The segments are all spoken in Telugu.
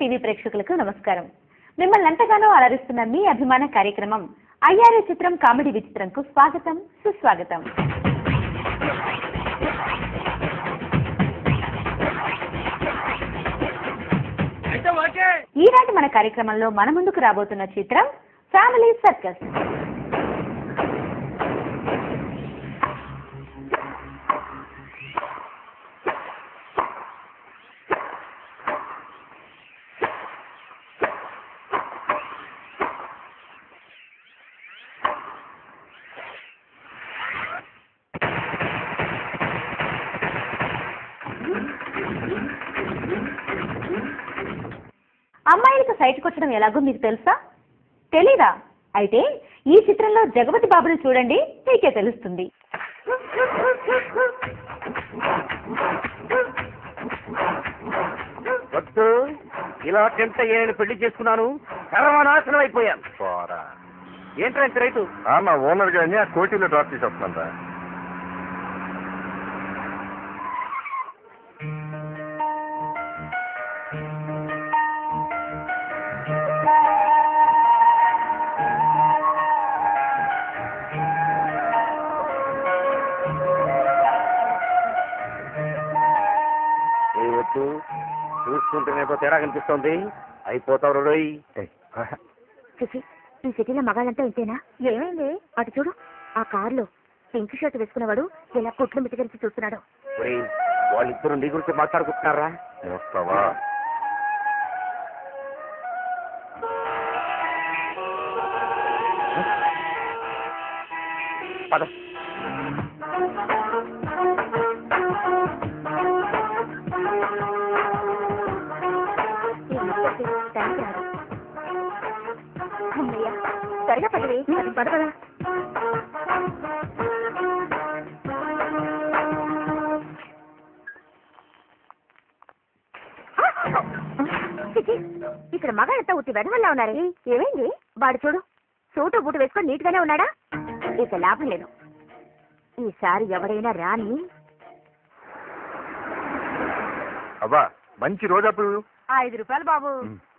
టీవీ ప్రేక్షకులకు నమస్కారం మిమ్మల్ని ఎంతగానో అలరిస్తున్న మీ అభిమాన కార్యక్రమం అయ్యారే చిత్రం కామెడీ విచిత్రంకు స్వాగతం సుస్వాగతం అయితే ఓకే ఈనాటి మన కార్యక్రమంలో మన ముందుకు రాబోతున్న చిత్రం ఫ్యామిలీ సర్కస్ అమ్మాయిలకు సైట్ కొట్టడం ఎలాగో మీకు తెలుసా తెలీదా అయితే ఈ చిత్రంలో జగపతి బాబుని చూడండి మీకే తెలుస్తుంది వద్దు ఇలా టెంప్ట్ అయ్యాను పెళ్లి చేసుకున్నాను సర్వనాశనం అయిపోయాను పోరా ఏంట్రా ఇంత రైతు ఆ, మా ఓనర్ గారిని ఆ కోటిలో డ్రాప్ చేసి వస్తున్నాను ఏ వద్దు చూస్తుంటేనే ఏదో తేడా కనిపిస్తోంది అయిపోతావు రోయ్ చూసి ఈ సిటీలో మగాళ్ళంతా ఇంతేనా ఏమైంది అటు చూడు ఆ కారులో పింక్ షర్ట్ వేసుకున్నవాడు ఇలా కొట్లు మిటికరించి చూస్తున్నాడు ఒరేయ్, వాళ్ళిద్దరు నీ గురించి మాట్లాడుకుంటున్నారా వస్తావా పద టైంకి రాడు. అమ్మయ్య, త్వరగా పదవి అది పద పద చిచి, ఇక్కడ మగాళ్ళంతా ఉత్తి వెదవల్లా ఉన్నారే ఏమైంది వాడు చూడు సూటు బూటు వేసుకొని నీట్ గానే ఉన్నాడా ఇక లాభం లేదు ఈసారి ఎవడైనా రాని అబ్బా మంచి రోజా పువ్వు ఐదు రూపాయలు బాబు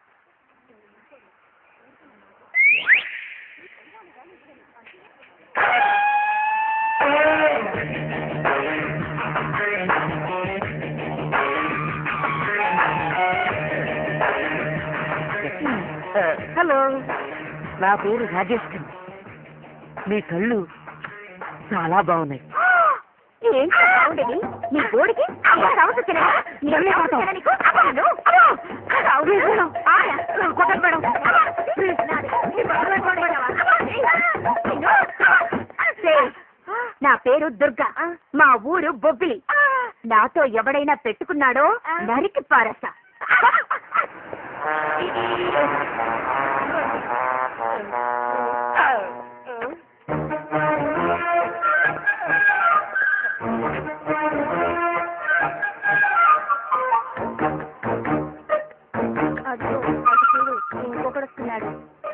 హలో నా పేరు రాజేష్ మీ కళ్ళు చాలా బాగున్నాయి ఏంటి బాగుండేది నీ గోడికి రావచ్చు నా పేరు దుర్గా మా ఊరు బొబ్బిలి నాతో ఎవడైనా పెట్టుకున్నాడో నరికి పారసా అదో అటు చూడు ఇంకొకడు వస్తున్నాడు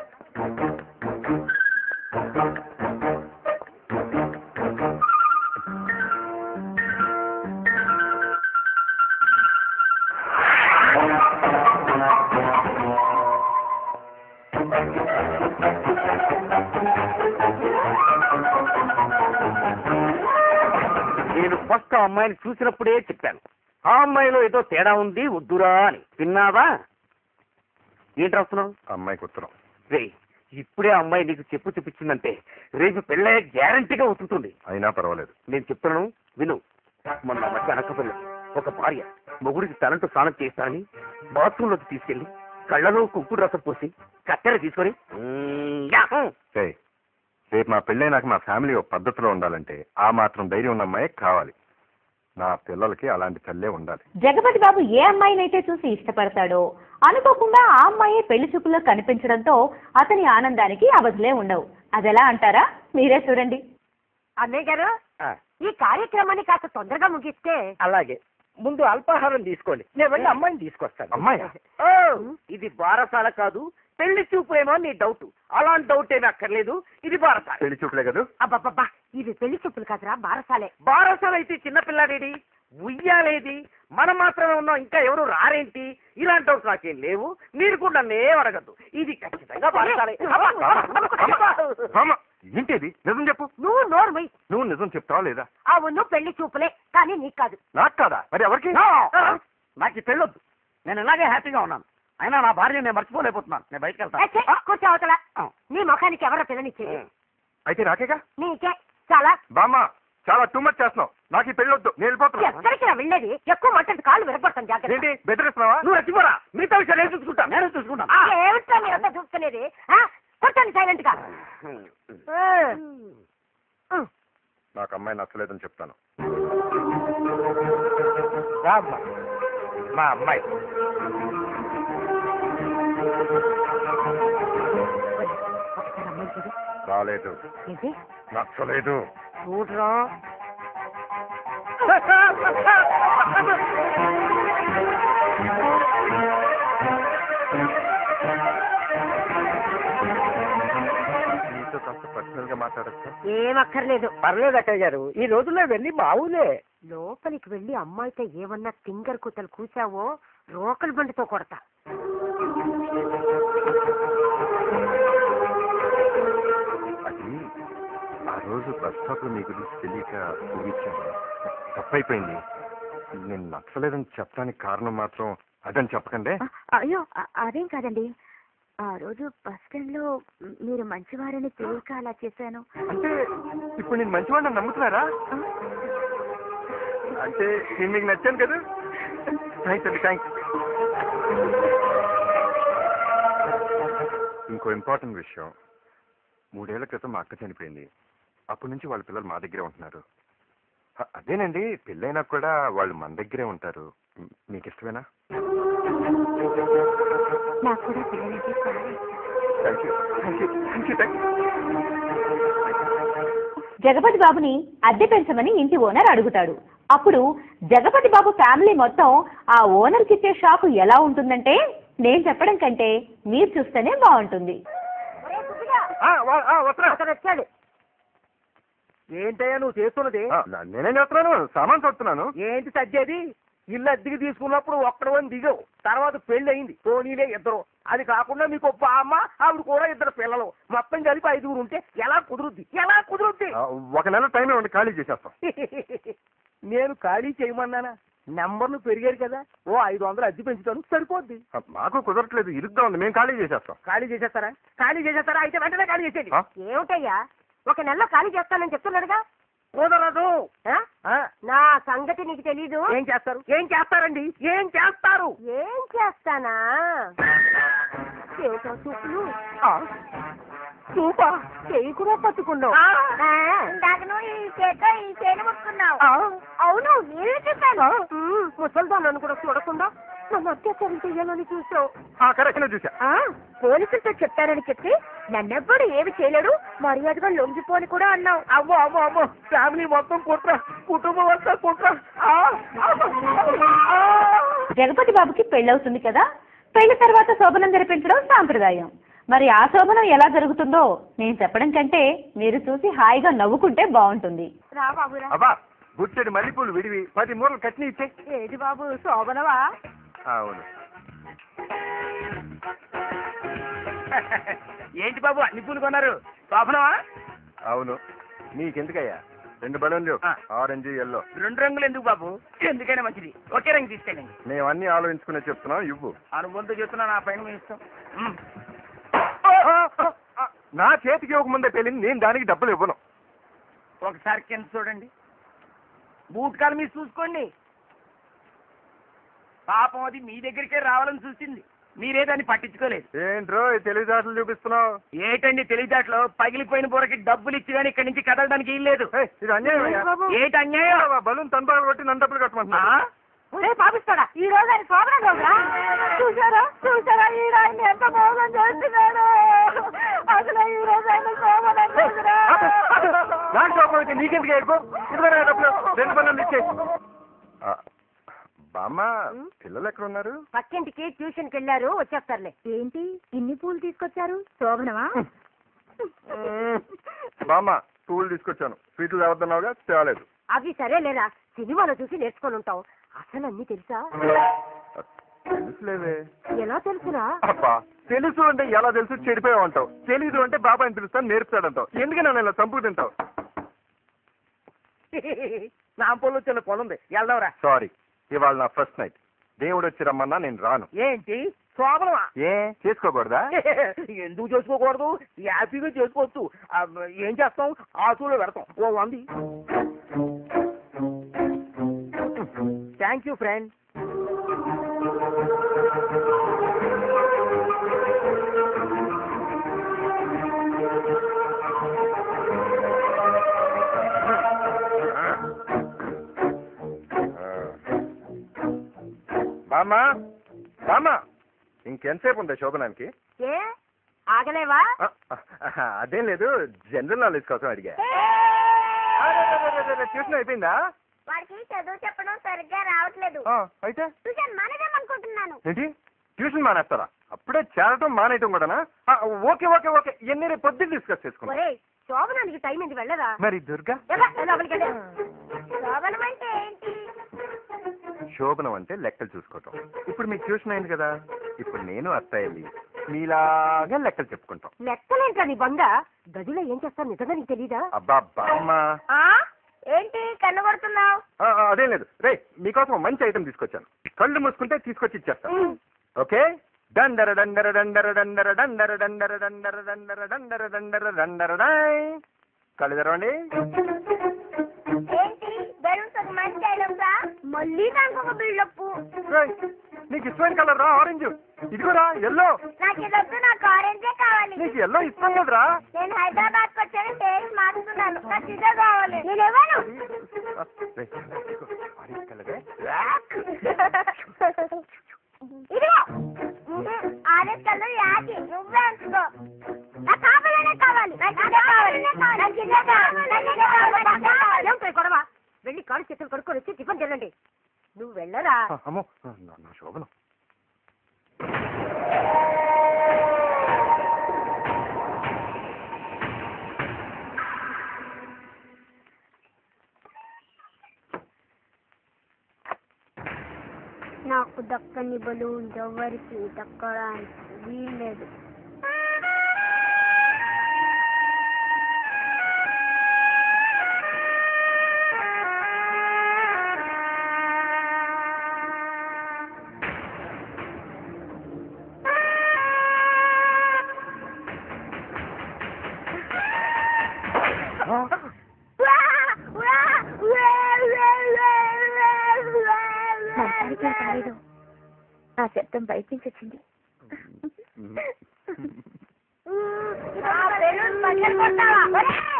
నేను ఫస్ట్ ఆ అమ్మాయిని చూసినప్పుడే చెప్పాను ఆ అమ్మాయిలో ఏదో తేడా ఉంది వద్దురా అని విన్నావా ఏంటి రాస్తున్నావు అమ్మాయికి ఉత్తరం రే ఇప్పుడే ఆ అమ్మాయి నీకు చెప్పు చూపించిందంటే రేపు పెళ్ళయ్యే గ్యారంటీగా ఉతుకుతుంది అయినా పర్వాలేదు నేను చెప్తున్నాను విను మొన్న మధ్య అనకపల్లి ఒక భార్య మొగుడికి తలంటూ స్నానం చేస్తానని బాత్రూంలోకి తీసుకెళ్లి కళ్ళలో కుంకుడు రసం పోసి కత్తెర తీసుకొని "మ్మ్, యాహూ." ఏయ్, రేపు మా పెళ్ళైనాక మా ఫ్యామిలీ ఒక పద్ధతిలో ఉండాలంటే ఆ మాత్రం ధైర్యం ఉన్న అమ్మాయి కావాలి నా పిల్లలకి అలాంటి తల్లే ఉండాలి జగపతి బాబు ఏ అమ్మాయినైతే చూసి ఇష్టపడతాడో అనుకోకుండా ఆ అమ్మాయి పెళ్లి చూపుల్లో కనిపించడంతో అతని ఆనందానికి అవధులే ఉండవు అదెలా అంటారా మీరే చూడండి అన్నయ్య గారు ఆ, ఈ కార్యక్రమాన్ని కాస్త తొందరగా ముగిస్తే అలాగే ముందు అల్పాహారం తీసుకోండి నేను వెళ్ళి అమ్మాయిని తీసుకొస్తాను అమ్మాయా? ఓ, ఇది బారసాల కాదు పెళ్లి చూపు ఏమో నీ డౌట్ అలాంటి డౌట్ ఏమీ అక్కర్లేదు ఇది బారసాల పెళ్లి చూపులే కదా అబ్బబ్బబ్బా ఇవి పెళ్లి చూపులు కాదురా బారసాలే బారసాల అయితే చిన్న పిల్లాడేడి ఉయ్యాలేది మనం మాత్రమే ఉన్నాం ఇంకా ఎవరు రారేంటి ఇలాంటి డౌట్స్ నాకేం లేవు మీరు కూడా నన్ను ఏం అడగద్దు ఇది ఖచ్చితంగా పాటించాలి. అబ్బా, అబ్బా, అబ్బా. బామ్మ ఏంటిది నిజం చెప్పు నువ్వు నోర్మై నువ్వు నిజం చెప్తావా లేదా అవును పెళ్లి చూపులే కానీ నీకు కాదు నాకు కాదా మరి ఎవరికి నో! నాకు ఈ పెళ్ళొద్దు నేను ఇలాగే హ్యాపీగా ఉన్నాను అయినా నా భార్య నేను మర్చిపోలేకపోతున్నాను నేను బయటకు ఏ, ఛే, వెళ్తాను కూర్చో అవతల ఆ. నీ ముఖానికి ఎవరో పిల్లనిచ్చేది అయితే నాకేగా నీకే చాలా బామ్మ చాలా టూ మచ్ చేస్తున్నావు నాకు ఈ పెళ్ళొద్దు నేను వెళ్ళిపోతున్నా ఎక్కడికి రా వెళ్ళేది ఎక్కువ మాట్లాడి కాళ్ళు విరగొడతాను జాగ్రత్త ఏంటి బెదిరిస్తున్నావా నువ్వు రెచ్చిపోరా మిగతా విషయాలు నేను చూసుకుంటా నేను చూసుకుంటాను ఆ, ఏమిటో మీరంతా చూసుకునేది ఆ? కూర్చోండి సైలెంట్ గా ఆ. ఉమ్. నాకు అమ్మాయి నచ్చలేదని చెప్తాను రామ్మా. మా అమ్మాయి ఒకసారి అమ్మాయి చూడు రాలేదు ఏంటి నచ్చలేదు చూడరా నీతో కాస్త పర్సనల్ గా మాట్లాడచ్చా ఏం అక్కర్లేదు పర్లేదు అక్కయ్య గారు ఈ రోజుల్లో ఇవన్నీ మావులే లోపలికి వెళ్ళి అమ్మాయితో ఏమన్నా తింగర్ కూతలు కూసావో రోకల్ బండితో కొడతా అది ఆ రోజు బస్ స్టాప్ లో మీ గురించి తెలియక ఊహించాను తప్పైపోయింది నేను నచ్చలేదని చెప్పడానికి కారణం మాత్రం అదని చెప్పకండి అయ్యో అ- అదేం కాదండి ఆ రోజు బస్ స్టాండ్ లో మీరు మంచివారని తెలియక అలా చేశాను అంటే ఇప్పుడు నేను మంచివాడిని నమ్ముతున్నారా అంటే నేను మీకు నచ్చాను కదా థ్యాంక్స్ అండి థ్యాంక్స్ ఇంకో ఇంపార్టెంట్ విషయం మూడేళ్ల క్రితం మా అక్క చనిపోయింది అప్పటి నుంచి వాళ్ళ పిల్లలు మా దగ్గరే ఉంటున్నారు అ- అదేనండి పెళ్ళైనా కూడా వాళ్ళు మన దగ్గరే ఉంటారు మ్, మీకు ఇష్టమేనా నాకు కూడా పిల్లలంటే చాలా ఇష్టం thank you thank you thank you thank Jagapathi బాబుని అద్దె పెంచమని ఇంటి ఓనర్ అడుగుతాడు అప్పుడు జగపతి బాబు ఫ్యామిలీ మొత్తం ఆ ఓనర్కి ఇచ్చే షాకు ఎలా ఉంటుందంటే నేను చెప్పడం కంటే మీరు చూస్తేనే బాగుంటుంది వస్తున్నా అతను వచ్చాడు ఏంటయ్యా నువ్వు చేస్తున్నది ఆ, నేనేం చేస్తున్నాను సామాన్ చదువుతున్నాను ఏంటి సజ్జేది ఇల్లు అద్దెకి తీసుకున్నప్పుడు ఒక్కడవని దిగవు తర్వాత పెళ్లి అయింది పోనీలే ఇద్దరు అది కాకుండా మీకు ఒక అమ్మ ఆవిడ కూడా ఇద్దరు పిల్లలు మొత్తం కలిపి ఐదుగురు ఉంటే ఎలా కుదురుద్ది ఎలా కుదురుద్ది ఆ, ఒక నెల టైం ఇవ్వండి ఖాళీ చేసేస్తాం నేను ఖాళీ చేయమన్నానా నెంబర్లు పెరిగారు కదా ఓ ఐదు వందలు అద్దె పెంచుతాను సరిపోద్ది ఆ, మాకు కుదరట్లేదు ఇరుగ్గా ఉంది మేము ఖాళీ చేసేస్తాం ఖాళీ చేసేస్తారా ఖాళీ చేసేస్తారా అయితే వెంటనే ఖాళీ చేసేది ఆ? ఏమిటయ్యా ఒక నెలలో ఖాళీ చేస్తానని చెప్తున్నాడుగా కుదరదు ఆ? ఆ, నా సంగతి నీకు తెలీదు ఏం చేస్తారు ఏం చేస్తారండి ఏం చేస్తారు ఏం చేస్తానా ఏమిటో చూపులు ఆ, చూపా చెయ్యి కూడా పట్టుకున్నావు ఆ. ఇందాకను ఈ చేతో ఈ చేను ముట్టుకున్నావు ఆ. అవును నేనే చెప్పాను ముసల్దా నన్ను కూడా చూడకుండా నన్ను అత్యాచారం చెయ్యాలని చూసావు ఆ కరెక్ట్గా చూసా ఆ, పోలీసులతో చెప్పారని చెప్పి నన్నెవ్వడు ఏమి చేయలేడు మర్యాదగా లొంగిపోని కూడా అన్నావు అమ్మో అమ్మో అమ్మో ఫ్యామిలీ మొత్తం కుట్ర కుటుంబం అంతా కుట్ర ఆ, అమ్మో, ఆ. జగపతి బాబుకి పెళ్ళవుతుంది కదా పెళ్లి తర్వాత శోభనం జరిపించడం సాంప్రదాయం మరి ఆ శోభనం ఎలా జరుగుతుందో నేను చెప్పడం కంటే మీరు చూసి హాయిగా నవ్వుకుంటే బాగుంటుంది రా బాబురా అబ్బా గుట్టెడు మల్లెపూలు విడివి పది మూరలు కట్టిన ఇచ్చే ఏది బాబు శోభనవా అవును ఏంటి బాబు అన్ని పూలు కొన్నారు శోభనమా అవును నీకెందుకయ్యా రెండు బలూన్లు ఆ. ఆరెంజ్ ఎల్లో రెండు రంగులు ఎందుకు బాబు ఎందుకైనా మంచిది ఒకే రంగు తీసుకెళ్ళండి మేము అన్ని ఆలోచించుకునే చెప్తున్నాం ఇవ్వు అనుబంధం చెప్తున్నా నా పైన మీ ఇష్టం ఉమ్. నా చేతికి ఇవ్వక ముందే పెళ్ళింది నేను దానికి డబ్బులు ఇవ్వను ఒకసారి కింద చూడండి బూట్ కాలు మీరు చూసుకోండి పాపం అది మీ దగ్గరికే రావాలని చూసింది మీరే దాన్ని పట్టించుకోలేదు ఏంట్రో ఈ తెలివితేటలు చూపిస్తున్నావు ఏటండి తెలివితేటలో పగిలిపోయిన బుర్రకి డబ్బులు ఇచ్చి కానీ ఇక్కడి నుంచి కదలడానికి ఏం లేదు ఏయ్, ఇది అన్యాయం అయ్యా. ఏటి అన్యాయం బలూన్ తనపాలు కొట్టి నన్ను డబ్బులు ఆ? కట్టమంటున్నా ఒరే పాపిస్తాడా ఈ రోజు ఆయన శోభన రోజురా చూసారా చూసారా ఈ ఆయన ఎంత మోసం చేస్తున్నాడు అసలు ఈ రోజు ఆయన శోభన రోజురా నాకు కోపం అయితే నీకెందుకు ఏడుకో ఇదిగో నా డబ్బులు రెండు బలూన్లు ఇచ్చే బామ్మ పిల్లలు ఎక్కడ ఉన్నారు పక్కింటికి ట్యూషన్కి వెళ్ళారు వచ్చేస్తారులే ఏంటి ఇన్ని పూలు తీసుకొచ్చారు శోభనమా బామ్మ పూలు తీసుకొచ్చాను స్వీట్లు తేవద్దన్నావుగా తేవలేదు అవి సరేలేరా సినిమాలో చూసి నేర్చుకొని ఉంటావు అసలు అన్ని తెలుసా తెలుసులేవే ఎలా తెలుసురా అబ్బా తెలుసు అంటే ఎలా తెలుసు చెడిపోయావు అంటావు తెలీదు అంటే బాబాయ్ పిలుస్తాను నేర్పుతాడంటావు ఎందుకు నన్ను ఇలా చంపు తింటావు నా పొల్లు చిన్న కొనుంది వెళ్దాంరా సారీ ఇవాళ నా ఫస్ట్ నైట్ దేవుడు వచ్చి రమ్మన్నా నేను రాను ఏంటి శోభనమా ఏ చేసుకోకూడదా ఎందుకు చేసుకోకూడదు హ్యాపీగా చేసుకోవచ్చు ఆ, ఏం చేస్తాం ఆసులో పెడతాం ఓ వంది థ్యాంక్ యూ ఫ్రెండ్ బామ్మా బామ్మా ఇంకెంతసేపు ఉందా శోభనానికి ఏ ఆగలేవా ఆ, ఆ, అదేం లేదు జనరల్ నాలెడ్జ్ కోసం అడిగా ట్యూషన్ అయిపోయిందా వాడికి చదువు చెప్పడం సరిగ్గా రావట్లేదు ఆ, అయితే ట్యూషన్ మానేదామనుకుంటున్నాను ఏంటి ట్యూషన్ మానేస్తారా అప్పుడే చేరటం మానేయటం కూడానా ఆ, ఓకే ఓకే ఓకే ఇవన్నీ రేపు పొద్దున్న డిస్కస్ చేసుకుందాం ఒరే శోభనానికి టైం ఏంది వెళ్ళరా మరి దుర్గా ఎలా? లోపలికి వెళ్ళు. శోభనం అంటే ఏంటి శోభనం అంటే లెక్కలు చూసుకోవటం ఇప్పుడు మీకు ట్యూషన్ అయింది కదా ఇప్పుడు నేను అత్తయ్యలి మీలాగా లెక్కలు చెప్పుకుంటాం లెక్కలేంట్రా నీ బంద గదిలో ఏం చేస్తాను నిజంగా నీకు తెలీదా అబ్బా బామ్మ ఆ ఏంటి కన్ను కొడుతున్నావు ఆ, ఆ, అదేం లేదు రే మీకోసం ఒక మంచి ఐటెం తీసుకొచ్చాను కళ్ళు మూసుకుంటే తీసుకొచ్చి ఇచ్చేస్తాను ఓకే డండర డండర డండర డండర డండర డండర డండర డండర డండర డండర డండర డై కళ్ళు తెరవండి ఏంటి బెలూన్స్ ఒక మంచి ఐటమ్సా మళ్ళీ దానికి ఒక బిల్డప్ రేయ్, నీకు ఇష్టమైన కలర్ రా ఆరెంజ్ ఇదిగోరా ఎల్లో నాకు ఇదొద్దు నాకు ఆరెంజే కావాలి నీకు ఎల్లో ఇష్టం కదరా నేను హైదరాబాద్ కి వచ్చాను టేస్ట్ మార్చుకున్నాను నాకు ఇదే కావాలి నేను ఇవ్వను రేయ్, ఇదిగో, ఆరెంజ్ కలరే ఇదిగో ఆరెంజ్ కలర్ యాకి నువ్వే ఉంచుకో నాకు కావాలనే కావాలి నాకు ఇదే కావాలి నాకు ఇదే కావాలి నాకు ఇదే కావాలి నాకు ఇదే కావాలి ఏమిటో ఈ గొడవ వెళ్ళి కాళ్ళు చేతులు కడుక్కొని వచ్చి టిఫిన్ తినండి నువ్వు వెళ్ళరా ఆ, అమ్మో నా నా శోభనం నాకు దక్కని బలూన్ ఎవరికి దక్కడానికి వీల్లేదు మనసానికి కాలేదు ఆ శబ్దం బయట నుంచి వచ్చింది బెలూన్ పక్కన కొట్టావా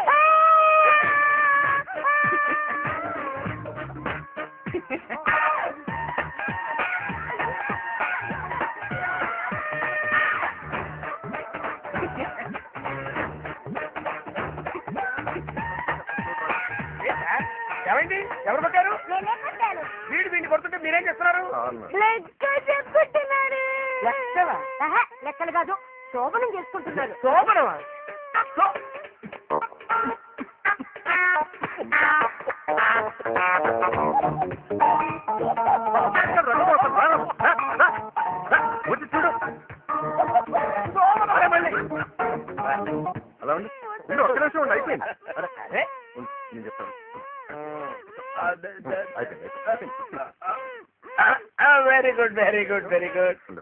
ఏమైంది ఎవరు కొట్టారు నేనే కొట్టాను వీడు వీడిని కొడుతుంటే మీరేం చేస్తున్నారు అవును. లెక్క చెప్పుకుంటున్నాడు లెక్కలా? ఆహా, లెక్కలు కాదు శోభనం చేసుకుంటున్నారు శోభనమా శో- వచ్చి చూడు శోభనమే మళ్ళీ. అలా ఉండి ఉండు, ఒక్క నిమిషం ఉండు అయిపోయింది అరే, అరే. ఉండు, నేను చెప్తాను అదే, అయిపోయింది అయిపోయింది very good very good very good ఉండు.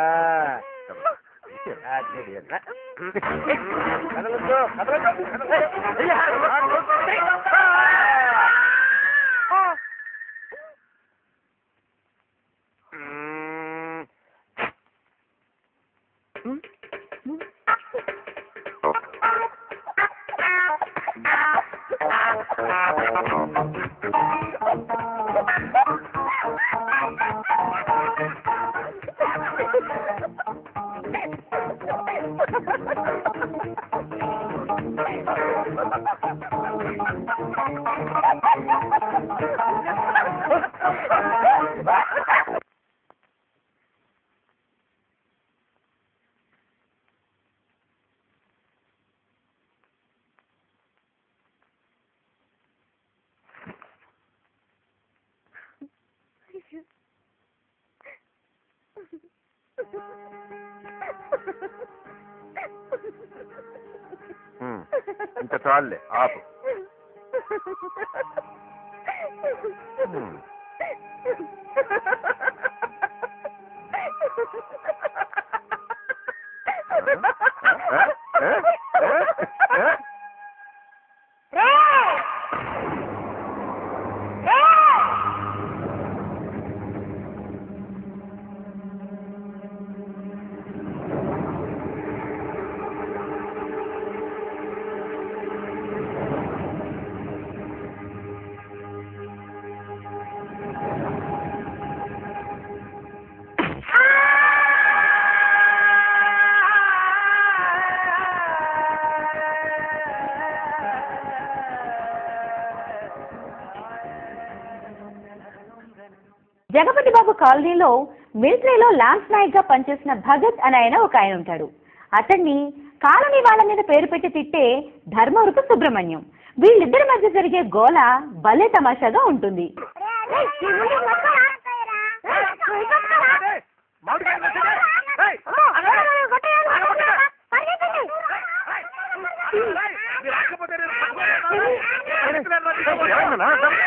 కదలొద్దు కదలొద్దు ఉమ్, ఇంకా చాలులే ఆపు ఉమ్. ఏ? ఏ? ఏ? ఏ? జగపతి బాబు కాలనీలో మిలిటరీలో లాన్స్ నాయక్ గా పనిచేసిన భగత్ అని ఆయన ఒక ఆయన ఉంటాడు అతన్ని కాలనీ వాళ్ళ మీద పేరు పెట్టి తిట్టే ధర్మవరపు సుబ్రహ్మణ్యం వీళ్ళిద్దరి మధ్య జరిగే గోల భలే తమాషాగా ఉంటుంది మామిడికాయలు వచ్చినాయి. ఏయ్, ఆగండి. ఆగండి. ఏయ్, మీరు ఆగకపోతే నేను పట్టుకోలేను. ఏమైందన్నా?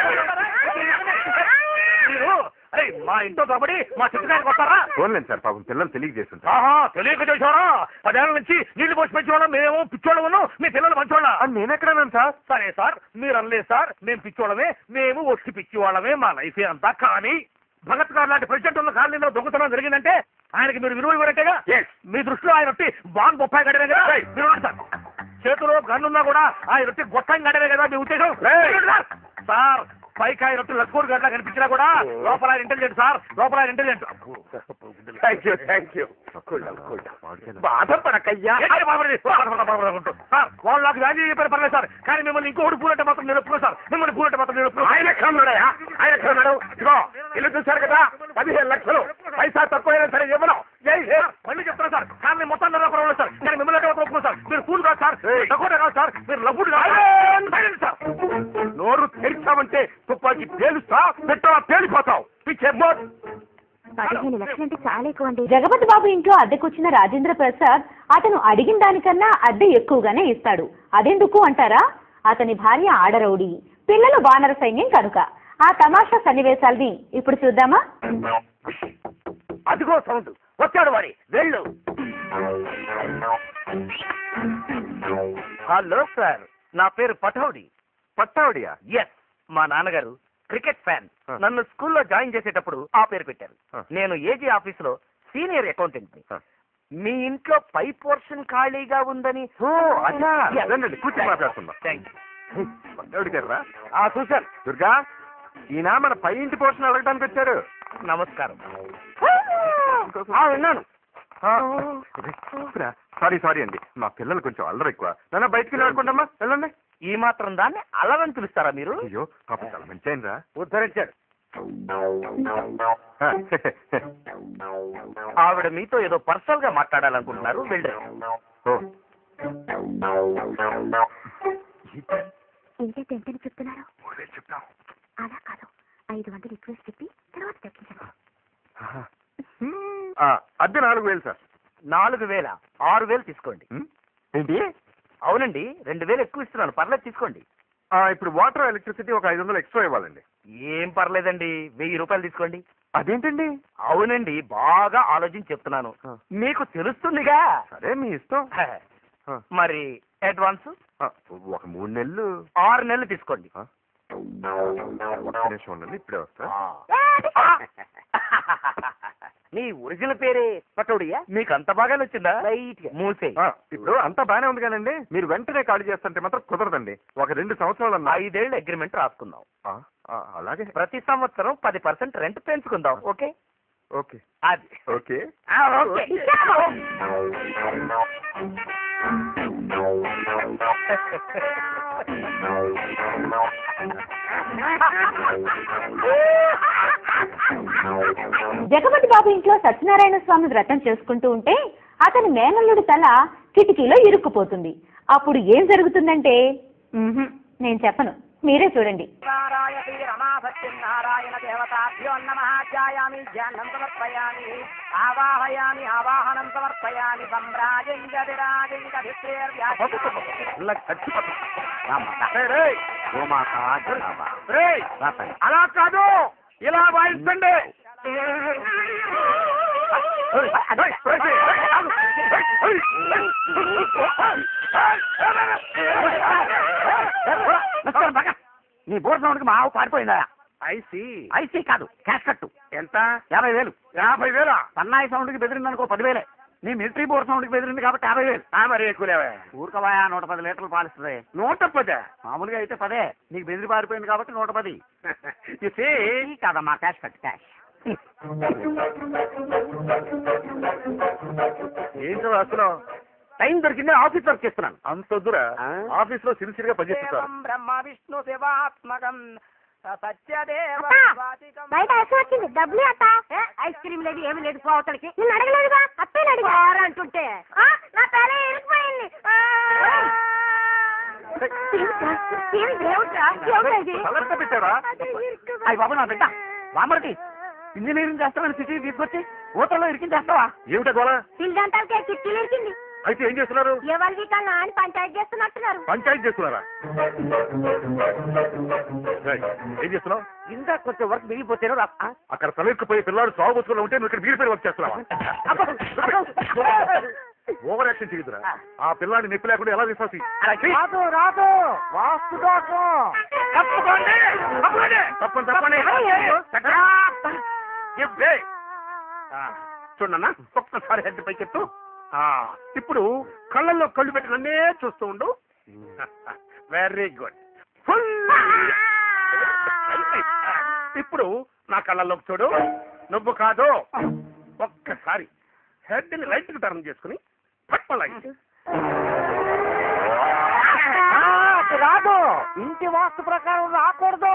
మీరు ఏయ్, మా ఇంట్లో దొబడి మా చుట్టుకాయలకు వస్తారా ఫోన్లేండి సార్ పాపం పిల్లలు తెలియజేస్తుంటారు ఆహా తెలియక చేసారా పదేళ్ల నుంచి నీళ్లు పోసి పెంచేవాళ్ళం మేము పిచ్చోళ్ళము మీ పిల్లలు మంచోళ్ళ నేను ఎక్కడన్నాను సార్ సరే సార్ మీరు అనలేదు సార్ మేము పిచ్చోళ్ళమే మేము వచ్చి పిచ్చివాళ్ళమే మా లైఫ్ అంతా కానీ భగత్ గారు లాంటి ప్రెసిడెంట్ ఉన్న కాలనీలో దొంగతనం జరిగిందంటే ఆయనకి మీరు విలువ ఇవ్వరంటేగా మీ దృష్టిలో ఆయన వచ్చి బాండ్ బొప్పాయి గడమే కదా మీరు ఉన్నారు సార్ చేతిలో గన్నున్నా కూడా ఆయన వచ్చి గొట్టం గడమే కదా మీ ఉద్దేశం మీరు ఉన్నారు సార్. సార్ పైకాయ రొట్టె లస్కూరు గడ్డ కనిపించినా కూడా లోపల ఆయన ఇంటెలిజెంట్ సార్ లోపల ఆయన intelligent thank you thank you బాధపడకయ్యా సార్ వాళ్ళు నాకు వ్యాధి చెప్పారు పర్లేదు సార్ కానీ మిమ్మల్ని ఇంకొకటి పూలంటే మాత్రం నేను ఒప్పుకో సార్ మిమ్మల్ని పూలంటే మాత్రం నేను ఒప్పుకో ఆయన ఎక్కడ ఉన్నాడయ్యా? ఆయన ఎక్కడ ఉన్నాడు ఇదిగో ఇల్లు చూశారు కదా పదిహేను లక్షలు పైసా తక్కువైనా సరే ఇవ్వను ఏయ్, సార్, మళ్ళీ చెప్తాను సార్ కానీ నేను మొత్తం నెల కూడా సార్ కానీ మిమ్మల్ని ఎక్కడ ఒప్పుకో సార్ మీరు పూలు కాదు సార్ ఏయ్. తక్కువ కాదు సార్ మీరు లబ్బుడు కాదు సైలెంట్ సార్ నోరు తెరిచావంటే తుపాకి పేలుస్తా పెట్టా పేలిపోతావు పిచ్చే మోట్ పదిహేను లక్షలు అంటే చాలా ఎక్కువ అండి జగపతి బాబు ఇంట్లో అద్దెకొచ్చిన రాజేంద్ర ప్రసాద్ అతను అడిగిన దానికన్నా అద్దె ఎక్కువగానే ఇస్తాడు అదెందుకు అంటారా అతని భార్య ఆడరౌడి పిల్లలు వానర సైన్యం కనుక ఆ తమాషా సన్నివేశాల్ని ఇప్పుడు చూద్దామా అదిగో సౌండ్ వచ్చాడు వాడి వెళ్ళు హలో సార్ నా పేరు పఠౌడి పట్టావుడియా ఎస్ మా నాన్నగారు క్రికెట్ ఫ్యాన్ Huh. నన్ను స్కూల్లో జాయిన్ చేసేటప్పుడు ఆ పేరు పెట్టారు Huh. నేను ఏజీ ఆఫీస్ లో సీనియర్ అకౌంటెంట్ Huh. మీ ఇంట్లో పై పోర్షన్ ఖాళీగా ఉందని ఓ అచ్చా రండి కూర్చొని మాట్లాడుకుందాం థ్యాంక్ పట్టావుడి గారా ఆ చూశాను దుర్గా ఈయన మన పై ఇంటి పోర్షన్ అడగడానికి వచ్చారు నమస్కారం ఆ, విన్నాను సారీ సారీ అండి మా పిల్లలు కొంచెం అల్లరి ఎక్కువ నన్ను బయటికి వెళ్ళి ఆడుకోండమ్మా వెళ్ళండి ఈ మాత్రం దాన్ని అలవని పిలుస్తారా మీరు అయ్యో పాప చాలా మంచి ఆయన రా ఉద్ధరించాడు ఆవిడ మీతో ఏదో పర్సనల్ గా మాట్లాడాలనుకుంటున్నారు వెళ్ళారు ఓ ఇంకేంటి ఎంతని చెప్తున్నారు ఊరే చెప్తాం అలా కాదు ఐదు వందలు ఎక్కువ చెప్పి తర్వాత తగ్గించండి ఆ, అద్దె నాలుగు వేలు సార్ నాలుగు వేల ఆరు వేలు తీసుకోండి ఉమ్, ఏంటి అవునండి రెండు వేలు ఎక్కువ ఇస్తున్నాను పర్లేదు తీసుకోండి ఆ, ఇప్పుడు వాటర్ ఎలక్ట్రిసిటీ ఒక ఐదు వందలు ఎక్స్ట్రా ఇవ్వాలండి ఏం పర్లేదండి వెయ్యి రూపాయలు తీసుకోండి అదేంటండి అవునండి బాగా ఆలోచించి చెప్తున్నాను ఆ. మీకు తెలుస్తుందిగా సరే మీ ఇష్టం హ. ఆ, మరి అడ్వాన్స్ ఆ, ఒక మూడు నెలలు ఆరు నెలలు తీసుకోండి ఆ, ఒక్క నిమిషం ఉండండి ఇప్పుడే వస్తా ఆ. నీ ఒరిజినల్ పేరే పటోడియా మీకు అంత బాగా నచ్చిందా లైట్ మూసే ఆ, ఇప్పుడు అంతా బానే ఉంది కానండి మీరు వెంటనే ఖాళీ చేస్తుంటే మాత్రం కుదరదండి ఒక రెండు సంవత్సరాలు అన్నా ఐదేళ్ళు అగ్రిమెంట్ రాసుకుందాం ఆ, ఆ, అలాగే ప్రతి సంవత్సరం పది పర్సెంట్ రెంట్ పెంచుకుందాం ఓకే ఓకే అది ఓకే ఆ, ఓకే జగపతి బాబు ఇంట్లో సత్యనారాయణ స్వామి వ్రతం చేసుకుంటూ ఉంటే అతని మేనల్లుడి తల కిటికీలో ఇరుక్కుపోతుంది అప్పుడు ఏం జరుగుతుందంటే మ్మ్హ్మ్, నేను చెప్పను మీరే చూడండి నారాయణ శ్రీ రమాభ సత్యనారాయణ దేవతాభ్యో నమ ధ్యాయామి ధ్యానం సమర్పయామి ఆవాహయామి ఆవాహనం సమర్పయామి ఇలా చచ్చిపోతా అలా కాదు ఇలా వాయించండి నీ బోర్ సౌండ్కి మా ఆవు పారిపోయిందా ఐసి ఐసీ కాదు క్యాష్ కట్టు ఎంత యాభై వేలు యాభై వేలా సన్నాయి సౌండ్కి బెదిరింది అనుకో పదివేలే నీ మిలిటరీ బోర్ సౌండ్కి బెదిరింది కాబట్టి యాభై వేలు ఆ, మరి ఎక్కువలేవే ఊరుకవాయా నూట పది లీటర్లు పాలిస్తుంది నూట పదే మామూలుగా అయితే పదే నీకు బెదిరి పారిపోయింది కాబట్టి నూట పది You see, కాదమ్మా క్యాష్ కట్టు క్యాష్ ఏంటో రాస్తున్నావు టైం దొరికింది ఆఫీస్ వర్క్ చేస్తున్నాను అంత వద్దురా ఆ? ఆఫీస్ లో సిన్సియర్ గా పనిచేస్తుంటారు బ్రహ్మ విష్ణు శివాత్మకం సత్యదేవ బయట ఐస్ వచ్చింది డబ్బులు అత్త ఐస్ క్రీమ్ లేదు ఏమి లేదు పోవతలకి నిన్ను అడగలేదుగా అత్తేని అడిగా అంటుంటే నా తల ఇరిగిపోయింది ఆ! ఏమిటి? ఏమిట్రా? ఏమిటది? కలర్తో పెట్టారా అదే ఇరుక్కుపోయింది. అయ్యి బాబు నా బిడ్డ బామ్మడికి ఇంజనీరింగ్ చేస్తామని సిటీ తీసుకొచ్చి ఊతల్లో ఇరికించేస్తావా ఏమిటా గోళ పిల్లగంటలకే కిట్టీలు ఇరికింది అయితే ఏం చేస్తున్నారు ఎవరికి కన్నా అని పంచాయతీ చేస్తున్నట్టున్నారు పంచాయతీ చేస్తున్నారా రేయ్, ఏం చేస్తున్నావు ఇంకా కొంచెం వర్క్ మిగిలిపోతేనో రా ఆ? అక్కడ తలెక్కుపోయి పిల్లాడు సాగు బతుకులు ఉంటే నువ్వు ఇక్కడ వీరి పేరు వర్క్ చేస్తున్నావా అబ్బో, అబ్బో. ఓవర్ యాక్షన్ చేయదురా ఆ పిల్లాడిని నొప్పి లేకుండా ఎలా విశ్వాసి రాదు రాదు వాస్తు దోషం తప్పకండి తప్పకండి తప్పండి తప్పండి ఇవ్వే. ఆ, చూడన్నా ఒక్కసారి హెడ్ పైకెత్తు ఆ, ఇప్పుడు కళ్ళల్లో కళ్ళు పెట్టి నన్నే చూస్తూ ఉండు వెరీ గుడ్ ఫుల్ ఇప్పుడు నా కళ్ళల్లోకి చూడు నువ్వు కాదు ఒక్కసారి హెడ్ ని రైట్ కి టర్న్ చేసుకుని పట్టలాగి ఆ, అటు రాదు ఇంటి వాస్తు ప్రకారం రాకూడదు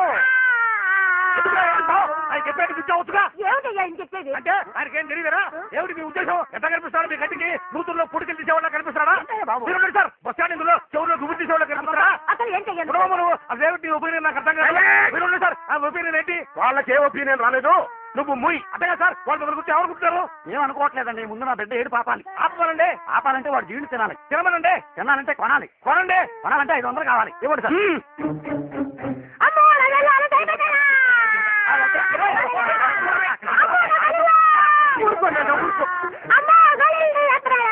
ఆయన చెప్పేది కూర్చోవచ్చుగా ఏమిటయ్యా ఇంక చెప్పేది అంటే ఆయనకేం తెలియదురా ఏమిటి మీ ఉద్దేశం ఎంత కనిపిస్తాడు మీ గట్టికి నూతుల్లో పుడికి తీసేవాళ్ళ కనిపిస్తాడా బాబు. మీరు ఉండండి సార్ బస్ స్టాండింగ్ లో చెవుల్లో గుబురు తీసేవాళ్ళ కనిపిస్తాడా అసలు ఏం చెయ్యాలి ఇప్పుడు నువ్వు అదేమిటి నీ ఒపీనియన్ నాకు అర్థం కాదు మీరు ఉండండి సార్ ఆ ఒపీనియన్ ఏంటి వాళ్ళకి ఏ ఒపీనియన్ రాలేదు నువ్వు ముయ్ అంతేగా సార్ వాళ్ళు దగ్గర కూర్చో ఎవరు కూర్చున్నారు ఏమనుకోవట్లేదండి ముందు నా బిడ్డ ఏడు పాపాలి ఆపమనండి ఆపాలంటే వాడు జీళ్ళు తినాలి తినమనండి తినాలంటే కొనాలి కొనండి కొనాలంటే ఐదు వందలు కావాలి ఇవ్వండి సార్ మ్మ్. అమ్మో నగలు అలా దయచేయరా! ఊరుకోండి, ఊరుకో. అమ్మో గలీలు ఎత్తరా!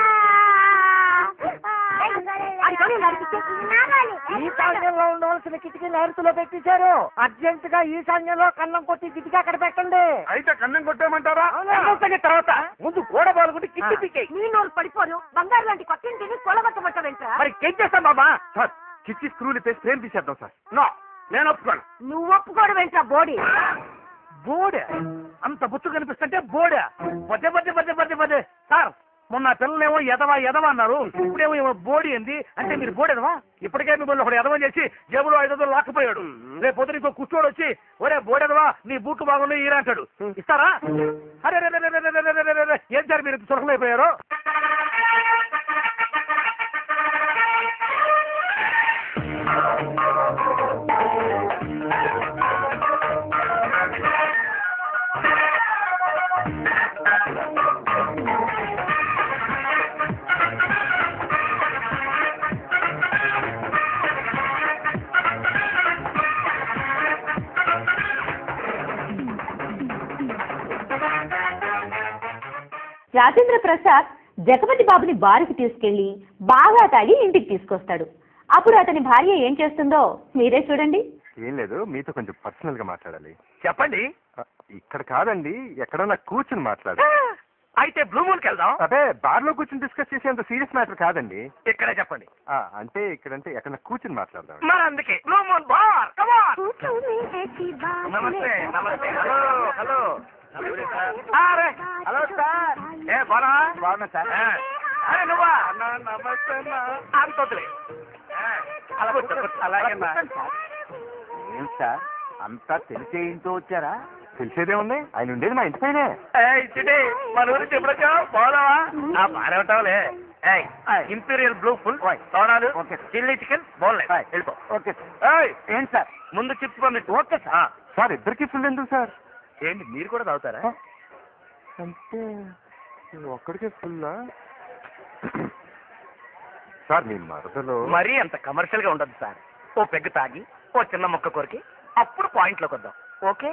అది కొని నడిపిస్తే నాగాలి. ఈశాన్యంలో ఉండవలసిన కిటికీ నైరుతిలో పెట్టించారు అర్జెంట్ గా ఈశాన్యంలో కన్నం కొట్టి కిటికీ అక్కడ పెట్టండి అయితే కన్నం కొట్టేయమంటారా అవునా? కన్నం సంగతి తర్వాత ముందు గోడ బాలుకుంటే కిట్టి పిక్కేయి నీ నోరు పడిపోను బంగారు లాంటి కొట్టింటిని కొలగొట్టమంటావేంట్రా మరి ఏం చేస్తాం బాబా సార్ కిచ్చి స్క్రూలు పేసి ఫ్రేమ్ తీసేద్దాం సార్ నో నేను ఒప్పుకోను నువ్వు ఒప్పుకోవడం ఏంట్రా బోడి బోడే అంత బుచ్చు కనిపిస్తుంటే బోడే పదే పదే పదే పదే పదే సార్ మొన్న పిల్లలేమో ఎదవా ఎదవా అన్నారు ఇప్పుడేమో ఏమో బోడి ఏంది అంటే మీరు బోడెదవా ఇప్పటికే మిమ్మల్ని ఒకడు ఎదవని చేసి జేబులో ఐదు వందలు లాక్కుపోయాడు రేపు పొద్దున ఇంకో కుచ్చోడు వచ్చి ఒరే బోడెదవా నీ బూట్లు బాగున్నాయి ఈరా అంటాడు ఇస్తారా అరే రే, రే, రే, రే, రే, రే, రే, రే, రే, ఏం సార్ మీరు సురకలైపోయారు రాజేంద్ర ప్రసాద్ జగపతి బాబుని బారుకి తీసుకెళ్లి బాగా తాగి ఇంటికి తీసుకొస్తాడు అప్పుడు అతని భార్య ఏం చేస్తుందో మీరే చూడండి ఏం లేదు మీతో కొంచెం పర్సనల్ గా మాట్లాడాలి చెప్పండి ఇక్కడ కాదండి ఎక్కడన్నా కూర్చుని మాట్లాడు అయితే బ్లూ మూన్కి వెళ్దాం అదే బార్ లో కూర్చుని డిస్కస్ చేసేంత సీరియస్ మ్యాటర్ కాదండి ఇక్కడే చెప్పండి అంటే ఇక్కడంటే ఎక్కడన్నా కూర్చుని మాట్లాడదాం మరి అందుకే బ్లూ మూన్ బార్ కమాన్ నమస్తే నమస్తే హలో హలో హలో సార్ ఏ బాగా బాగున్నా సార్ అరే నువ్వా నమస్తే అంత వదిలే అలా కూర్చో, కూర్చో. అలాగే ఏం సార్ అంతా తెలిసే ఇంటూ వచ్చారా తెలిసేదే ఉంది ఆయన ఉండేది మా ఇంటి పైనే మన ఊరికి ఎప్పుడొచ్చావు పోదావా ఆ పారేవటావులే ఇంపీరియల్ బ్లూ ఫుల్ సోడాలు చిల్లీ చికెన్ బోన్లెస్ వెళ్ళిపో ఓకే ఏయ్, ఏంటి సార్ ముందు చిప్స్ పంపించు ఓకే సార్ సార్ ఇద్దరికి ఫుల్ ఎందుకు సార్ ఏంటి మీరు కూడా తాగుతారా అంటే ఒక్కడికే ఫుల్లా సార్ మీ మరదలో మరీ అంత కమర్షియల్ గా ఉండదు సార్ ఓ పెగ్గు తాగి ఓ చిన్న మొక్క కొరికి అప్పుడు పాయింట్ లోకి వద్దాం ఓకే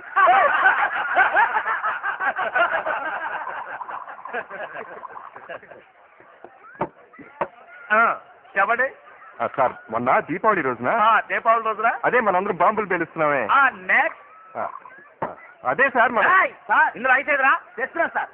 చెప్పండి ఆ, సార్ మొన్న దీపావళి రోజున ఆ, దీపావళి రోజున అదే మనందరం బాంబులు పేలుస్తున్నామే నెక్స్ట్ ఆ, ఆ, అదే సార్ మన సార్ ఇందులో అయితేదిరా తెస్తున్నా సార్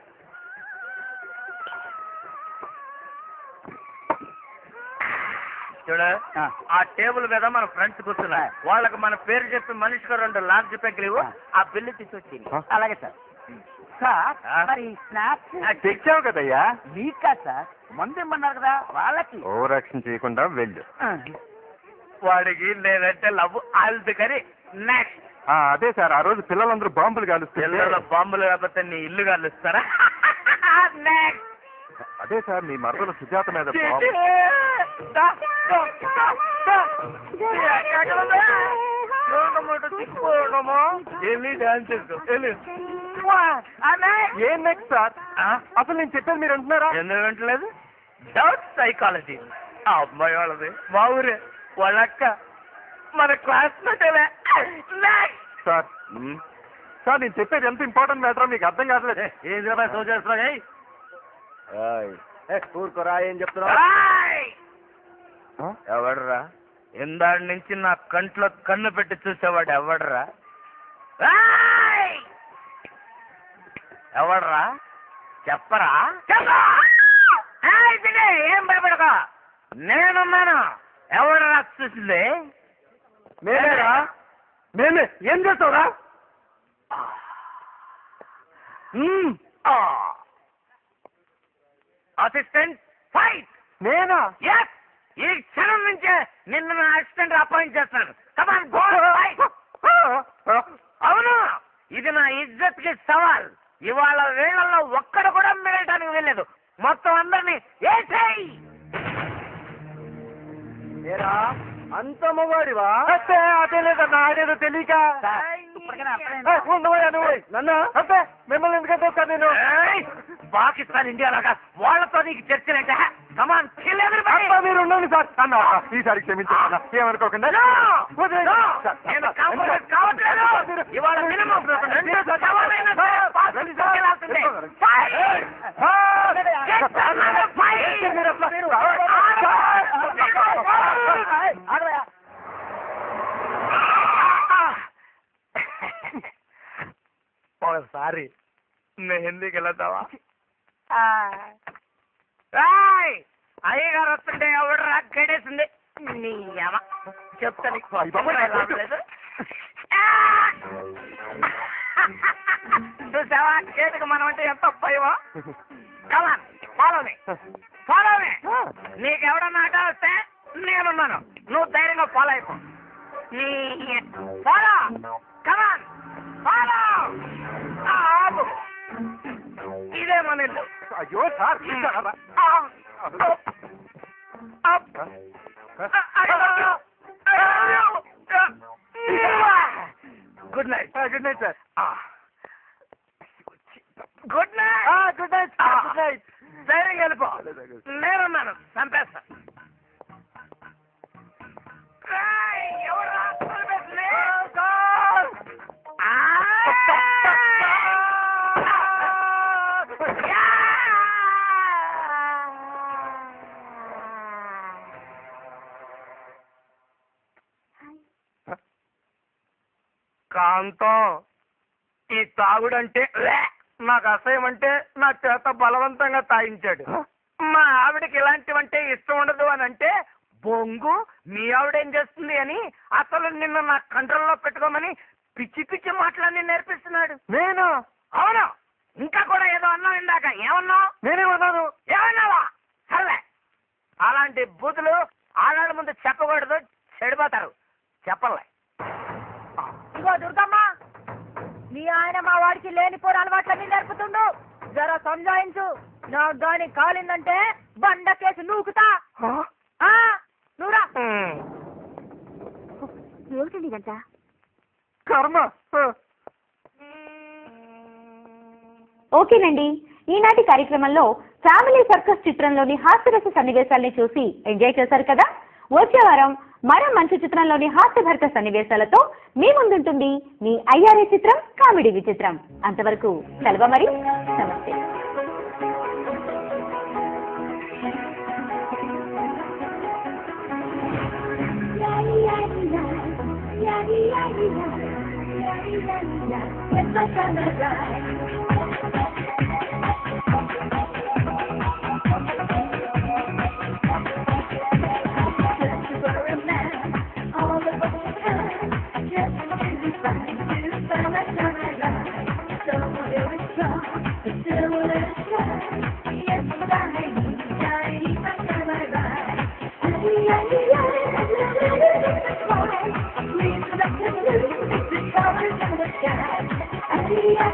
చూడ ఆ టేబుల్ మీద మన ఫ్రెండ్స్ కూర్చున్నా వాళ్ళకి మన పేరు చెప్పి మనిషికి రెండు లార్జ్ పెగ్గులు ఇవ్వు. ఆ బిల్లు తీసుకొచ్చింది ఆ? అలాగే సార్ సార్ ఆ? మరి స్నాక్స్ తెచ్చావు కదయ్యా మీకా సార్ మందు ఇమ్మన్నారు కదా వాళ్ళకి ఓవర్ యాక్షన్ చేయకుండా వెళ్ళు వాడికి లేదంటే లవ్ అందుకని నెక్స్ట్ ఆ, అదే సార్ ఆ రోజు పిల్లలందరూ బాంబులు కాలుస్తే పిల్లల బాంబులు కాకపోతే నీ ఇల్లు కాలుస్తారా నెక్స్ట్ అదే సార్ మీ మరదలు సుజాత మీద బాంబు వెళ్ళి డాన్స్ చేసుకో వెళ్ళి ఏం నెక్స్ట్ సార్ అసలు నేను చెప్పేది మీరు అంటున్నారా ఎందుకు వింటలేదు డౌట్ సైకాలజీ ఆ అమ్మాయి వాళ్ళది మా ఊరే వాళ్ళక్క మన క్లాస్ సార్ సార్ నేను చెప్పేది ఎంత ఇంపార్టెంట్ మ్యాటర్ మీకు అర్థం కావట్లేదు ఏం చెప్పా సో చేస్తున్నావు ఊరుకోరా ఏం ఆ? ఎవడరా ఇందాడి నుంచి నా కంట్లో కన్ను పెట్టి చూసేవాడు ఎవడరా ఏయ్! ఎవడరా చెప్పరా చెప్పరా ఏయ్, ఇది ఏం భయపడక నేనున్నాను ఎవడరా చూసింది నేనేరా నేనే ఏం చేస్తావురా అసిస్టెంట్ ఫైట్ నేనా ఎస్ ఈ క్షణం నుంచే నిన్ను నా అసిస్టెంట్ అపాయింట్ చేస్తాను కమాన్ గో అవును ఇది నా ఇజ్జత్ కి సవాల్ ఇవాళ వేళల్లో ఒక్కడు కూడా మిగలటానికి వెళ్ళలేదు మొత్తం అందరినీ ఏసేయ్ అంత మగవాడివా అదే లేదన్నా ఆడేదో తెలియక ఏ, ఉండవయ్యా నువ్వు నన్ను అబ్బే మిమ్మల్ని ఎందుకంటే వస్తాను నేను ఏయ్! పాకిస్తాన్ ఇండియా లాగా వాళ్ళతో నీకు చర్చలేంట కమాన్ అబ్బా, మీరు ఉండండి సార్ అన్న ఈసారి క్షమించండి అన్న. ఏమనుకోకుండా వదిలేయండి. సార్, నేను సార్, కాంప్రమైజ్ కావట్లేదు మీరు- ఇవాళ మినిమం రెండు సార్, సవాలైనా సరే పాస్ రండి సార్. తీసుకెళ్లాల్సిందే. రండి. Fight! Sir! Get another fight! మీరు అట్లా- ఒకసారి మెహందీకి వెళ్తావా రాయ్ అయ్యగారు వస్తుంటే ఎవడు రా గడేసింది నీ యమ చెప్తా నీకు అయ్య బాబోయ్, చెప్పడం లాభం లేదు. ఆ! చూసావా చేతికి మనం అంటే ఎంత భయమో come on follow me follow me నీకెవడన్నా అడ్డా వస్తే నేనున్నాను నువ్వు ధైర్యంగా ఫాలో అయిపో నీ ఫాలో కమాన్ ఫాలో ఆపు ఇదే మన ఇల్లు అయ్యో సార్ చూసారా? Good night good night sir good night good night good night ధైర్యంగా వెళ్ళిపో నేనున్నాను చంపేస్తా ఏయ్, ఎవరురా? చంపేస్తుంది. ఆ! కాంతం ఈ తాగుడంటే లే, నాకు అసహ్యం అంటే నా చేత బలవంతంగా తాగించాడు మా ఆవిడకి ఇలాంటివంటే ఇష్టం ఉండదు అని అంటే బొంగు మీ ఆవిడ ఏం చేస్తుంది అని అసలు నిన్ను నా కంట్రోల్లో పెట్టుకోమని పిచ్చి పిచ్చి మాటలన్నీ నేర్పిస్తున్నాడు నేను అవును ఇంకా కూడా ఏదో అన్నావు ఇందాక ఏమన్నావు నేనేమన్నాను ఏమన్నావా సర్లే అలాంటి బూతులు ఆడాళ్ళ ముందు చెప్పకూడదు చెడిపోతారు చెప్పలే ఇగో దుర్గమ్మ మీ ఆయన మా వాడికి లేనిపోని అలవాట్లన్నీ నేర్పుతుండు జర సంజాయించు నాకు గాని కాలిందంటే బండ కేసు నూకుతా ఆ, నువ్వురా ఏమిటండి ఇదంతా కర్మ ఓకేనండి ఈనాటి కార్యక్రమంలో ఫ్యామిలీ సర్కస్ చిత్రంలోని హాస్యరస సన్నివేశాల్ని చూసి ఎంజాయ్ చేశారు కదా వచ్చే వారం మరో మంచి చిత్రంలోని హాస్యభరిత సన్నివేశాలతో మీ ముందుంటుంది మీ ఐఆర్ఏ చిత్రం కామెడీ విచిత్రం అంతవరకు సెలవు మరి నమస్తే Yeah.